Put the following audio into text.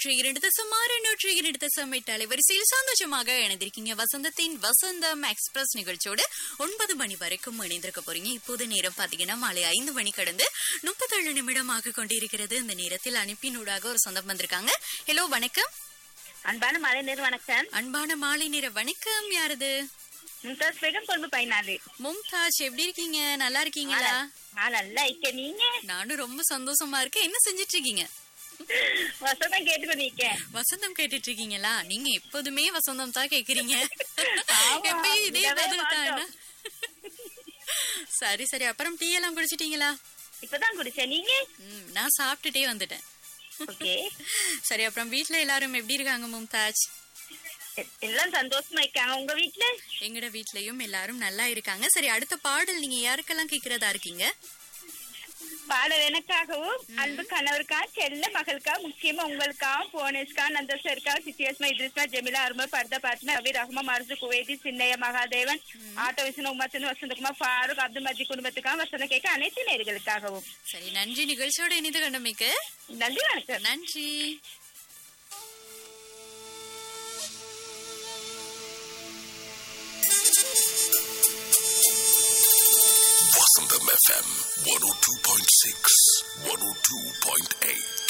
நூற்றி இரண்டு தசம் ஆறு நூற்றி இரண்டு தசம் எட்டு அலைவரிசையில் சந்தோஷமாக இணைந்திருக்கீங்க வசந்தத்தின் வசந்தம் எக்ஸ்பிரஸ் நிகழ்ச்சியோடு ஒன்பது மணி வரைக்கும் இணைந்திருக்க போறீங்க இப்போது நேரம் பாத்தீங்கன்னா மாலை ஐந்து மணி கடந்து முப்பத்தேழு நிமிடம் ஆக கொண்டிருக்கிறது இந்த நேரத்தில் அனுப்பினூடாக ஒரு சொந்தம் வந்திருக்காங்க ஹலோ வணக்கம் அன்பான மலை நேர் வணக்கம் அன்பான மாலை நேர வணக்கம் யாரது மும்தாஸ் பேகம் கொண்டு பயனாளி மும்தாஜ் எப்படி இருக்கீங்க நல்லா இருக்கீங்களா நான் நல்லா இருக்க நீங்க நானும் ரொம்ப சந்தோஷமா இருக்கேன் என்ன செஞ்சிட்டு இருக்கீங்க வசதம் கேட்டுக்கோ நீக்க வசந்தம் கேட்டுட்டு இருக்கீங்களா நீங்க எப்போதுமே வசந்தம் தான் கேக்குறீங்க ஆமா, எப்பயும் இதே விடவே பதில் தானா மாட்டோம். சரி சரி அப்புறம் டீ எல்லாம் குடிச்சிட்டீங்களா இப்பதான் குடிச்சேன் நீங்க ம், நான் சாப்பிட்டுட்டே வந்துட்டேன் ஓகே சரி அப்புறம் வீட்ல எல்லாரும் எப்படி இருக்காங்க மும்தாஜ் எல்லாம் சந்தோஷமா இருக்காங்க உங்க வீட்டுல எங்கட வீட்லயும் எல்லாரும் நல்லா இருக்காங்க சரி அடுத்த பாடல் நீங்க யாருக்கெல்லாம் கேக்குறதா இருக்கீங்க பாடல் எனக்காகவும் அன்பு கணவருக்கா செல்ல மகளுக்கா முக்கியமா உங்களுக்கா போனேஸ்கா நந்தசருக்கா சித்தியஸ்மா இத்ரிஸ்மா ஜெமிலா அருமா பர்தா பாத்மா ரவி ரஹ்மா மருது குவேதி சின்னைய மகாதேவன் ஆட்டோ விஷ்ணு உமாச்சன் வசந்தகுமார் ஃபாரூக் அப்துல் மஜி குடும்பத்துக்காக வசந்த கேட்க அனைத்து நேர்களுக்காகவும் சரி நன்றி நிகழ்ச்சியோட இணைந்து கண்டமைக்கு நன்றி வணக்கம் நன்றி Vasantham FM 102.6, 102.8.